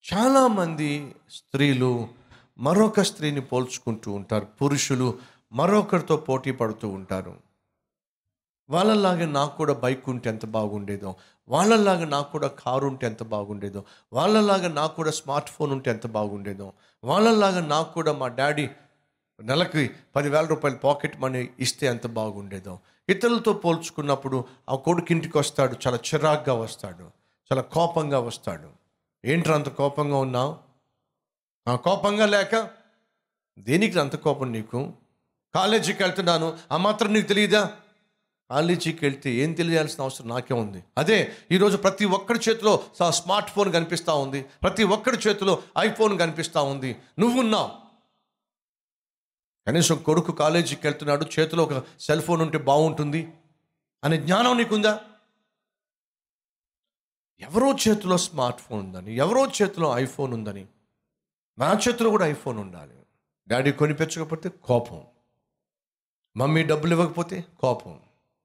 చాలామంది స్త్రీలు మరొక స్త్రీని పోల్చుకుంటూ ఉంటారు పురుషులు మరొకరితో పోటీ పడుతూ ఉంటారు వాళ్ళలాగా నాకు కూడా బైక్ ఉంటే ఎంత బాగుండేదో వాళ్ళలాగా నాకు కూడా కారు ఉంటే ఎంత బాగుండేదో వాళ్ళలాగా నాకు కూడా స్మార్ట్ ఫోన్ ఉంటే ఎంత బాగుండేదో వాళ్ళలాగా నాకు కూడా మా డాడీ నెలకి పదివేల రూపాయలు పాకెట్ మనీ ఇస్తే ఎంత బాగుండేదో ఇతరులతో పోల్చుకున్నప్పుడు ఆ కొడుకు ఇంటికి వస్తాడు చాలా చిరాగ్గా వస్తాడు చాలా కోపంగా వస్తాడు ఏంట్రా అంత కోపంగా ఉన్నావు ఆ కోపంగా లేక దేనికి అంత కోపం నీకు కాలేజీకి వెళ్తున్నాను ఆ మాత్రం నీకు తెలియదా కాలేజీకి వెళ్తే ఏం తెలియాల్సిన అవసరం నాకే ఉంది అదే ఈరోజు ప్రతి ఒక్కరి చేతిలో సా స్మార్ట్ ఫోన్ కనిపిస్తూ ఉంది ప్రతి ఒక్కరి చేతిలో ఐఫోన్ కనిపిస్తూ ఉంది నువ్వున్నావు కనీసం కొడుకు కాలేజీకి వెళ్తున్నాడు చేతిలో ఒక సెల్ ఫోన్ ఉంటే బాగుంటుంది అనే జ్ఞానం నీకుందా ఎవరో చేతిలో స్మార్ట్ ఫోన్ ఉందని ఎవరో చేతిలో ఐఫోన్ ఉందని నా చేతిలో కూడా ఐఫోన్ ఉండాలి డాడీ కొనిపించకపోతే కోపం మమ్మీ డబ్బులు ఇవ్వకపోతే కోపం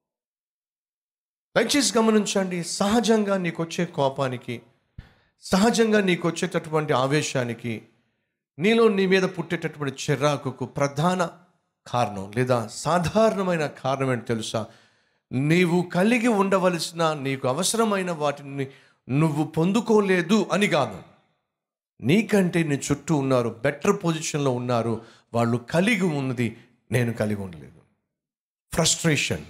దయచేసి గమనించండి సహజంగా నీకు వచ్చే కోపానికి సహజంగా నీకు వచ్చేటటువంటి ఆవేశానికి నీలో నీ మీద పుట్టేటటువంటి చిరాకుకు ప్రధాన కారణం లేదా సాధారణమైన కారణం ఏంటి తెలుసా నీవు కలిగి ఉండవలసిన నీకు అవసరమైన వాటిని నువ్వు పొందుకోలేదు అని కాదు నీకంటే నీ చుట్టూ ఉన్నారు బెటర్ పొజిషన్లో ఉన్నారు వాళ్ళు కలిగి ఉన్నది నేను కలిగి ఉండలేదు ఫ్రస్ట్రేషన్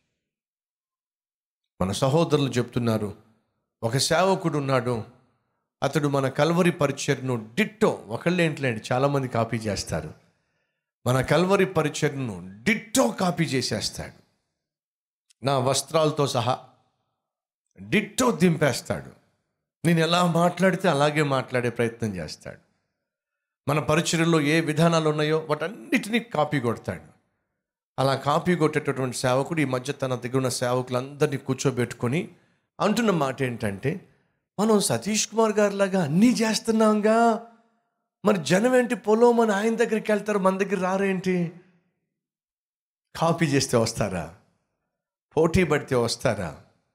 మన సహోదరులు చెప్తున్నారు ఒక సేవకుడు ఉన్నాడు అతడు మన కల్వరి పరిచర్ను డిట్టో ఒకళ్ళేంట్లేండి చాలామంది కాపీ చేస్తారు మన కల్వరి పరిచర్ను డిట్టో కాపీ చేసేస్తాడు నా వస్త్రాలతో సహా డిట్టో దింపేస్తాడు నేను ఎలా మాట్లాడితే అలాగే మాట్లాడే ప్రయత్నం చేస్తాడు మన పరిచర్లో ఏ విధానాలు ఉన్నాయో వాటన్నిటినీ కాపీ కొడతాడు అలా కాపీ కొట్టేటటువంటి సేవకుడు ఈ మధ్య తన దగ్గర ఉన్న సేవకులందరినీ కూర్చోబెట్టుకొని అంటున్న మాట ఏంటంటే మనం సతీష్ కుమార్ గారిలాగా అన్నీ చేస్తున్నాంగా మరి జనం ఏంటి పొలం మన ఆయన దగ్గరికి వెళ్తారు మన దగ్గర రారేంటి కాపీ చేస్తే వస్తారా పోటీ పడితే వస్తారా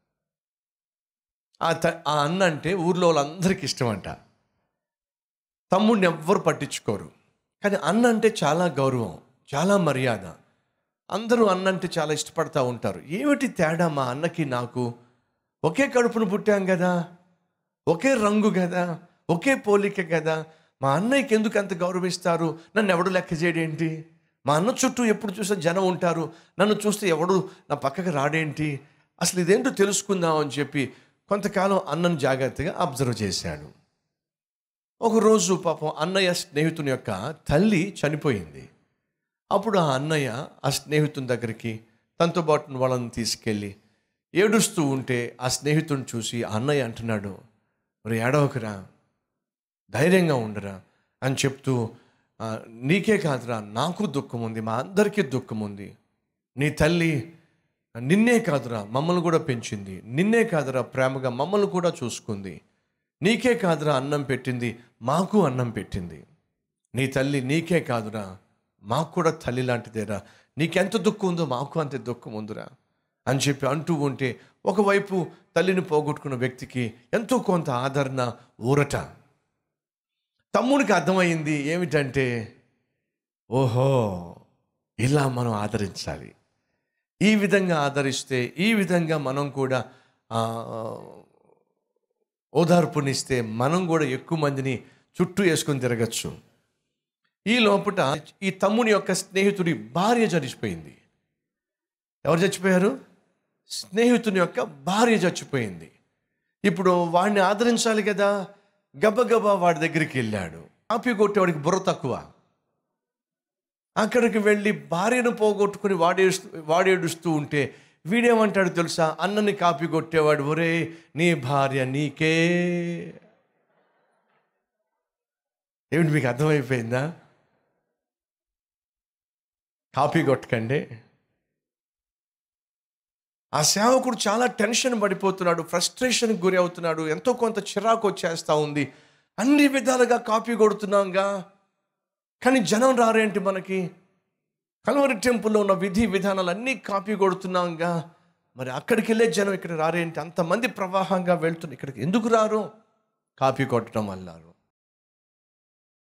ఆ త ఆ అన్న అంటే ఊర్లో వాళ్ళందరికీ ఇష్టం అంట తమ్ముడిని ఎవ్వరు పట్టించుకోరు కానీ అన్న అంటే చాలా గౌరవం చాలా మర్యాద అందరూ అన్న అంటే చాలా ఇష్టపడతా ఉంటారు ఏమిటి తేడా మా అన్నకి నాకు ఒకే కడుపును పుట్టాం కదా ఒకే రంగు కదా ఒకే పోలిక కదా మా అన్నయ్యకి ఎందుకు అంత గౌరవిస్తారు నన్ను ఎవడు లెక్క చేయడేంటి మా అన్న చుట్టూ ఎప్పుడు చూసినా జనం ఉంటారు నన్ను చూస్తే ఎవడు నా పక్కకి రాడేంటి అసలు ఇదేంటో తెలుసుకుందాం అని చెప్పి కొంతకాలం అన్నను జాగ్రత్తగా అబ్జర్వ్ చేశాడు ఒకరోజు పాపం అన్నయ్య స్నేహితుని యొక్క తల్లి చనిపోయింది అప్పుడు ఆ అన్నయ్య ఆ స్నేహితుని దగ్గరికి తనతో పాటు వాళ్ళని తీసుకెళ్ళి ఏడుస్తూ ఉంటే ఆ స్నేహితుడిని చూసి ఆ అన్నయ్య అంటున్నాడు మరి ఏడవకురా ధైర్యంగా ఉండరా అని చెప్తూ "ఆ, నీకే కాదురా నాకు దుఃఖం ఉంది మా అందరికీ దుఃఖం ఉంది నీ తల్లి నిన్నే కాదురా మమ్మల్ని కూడా పెంచింది నిన్నే కాదురా ప్రేమగా మమ్మల్ని కూడా చూసుకుంది నీకే కాదురా అన్నం పెట్టింది మాకు అన్నం పెట్టింది నీ తల్లి నీకే కాదురా మాకు కూడా తల్లి లాంటిదేరా నీకెంత దుఃఖం ఉందో మాకు అంతే దుఃఖం ఉందిరా అని చెప్పి అంటూ ఉంటే ఒకవైపు తల్లిని పోగొట్టుకున్న వ్యక్తికి ఎంతో కొంత ఆదరణ ఊరట తమ్ముడికి అర్థమైంది ఏమిటంటే ఓహో ఇలా మనం ఆదరించాలి ఈ విధంగా ఆదరిస్తే ఈ విధంగా మనం కూడా ఆ, ఓదార్పునిస్తే మనం కూడా ఎక్కువ మందిని చుట్టూ వేసుకొని తిరగచ్చు ఈ లోపల ఈ తమ్ముని యొక్క స్నేహితుడి భార్య చనిపోయింది ఎవరు చచ్చిపోయారు స్నేహితుని యొక్క భార్య చచ్చిపోయింది ఇప్పుడు వాడిని ఆదరించాలి కదా గబగబా వాడి దగ్గరికి వెళ్ళాడు కాపీ కొట్టేవాడికి బుర్ర తక్కువ అక్కడికి వెళ్ళి భార్యను పోగొట్టుకుని వాడేస్తూ వాడేడుస్తూ ఉంటే వీడేమంటాడు తెలుసా అన్నని కాపీ కొట్టేవాడు ఒరే నీ భార్య నీకే ఏమిటి మీకు అర్థమైపోయిందా కాపీ కొట్టకండి ఆ సేవకుడు చాలా టెన్షన్ పడిపోతున్నాడు ఫ్రస్ట్రేషన్కి గురి అవుతున్నాడు ఎంతో కొంత చిరాకు వచ్చేస్తూ ఉంది అన్ని విధాలుగా కాపీ కొడుతున్నాంగా కానీ జనం రారేంటి మనకి కల్వరి టెంపుల్లో ఉన్న విధి విధానాలు అన్నీ కాపీ కొడుతున్నాంగా మరి అక్కడికి వెళ్ళే జనం ఇక్కడ రారేంటి అంతమంది ప్రవాహంగా వెళ్తున్నారు ఇక్కడికి ఎందుకు రారు కాపీ కొట్టడం వల్ల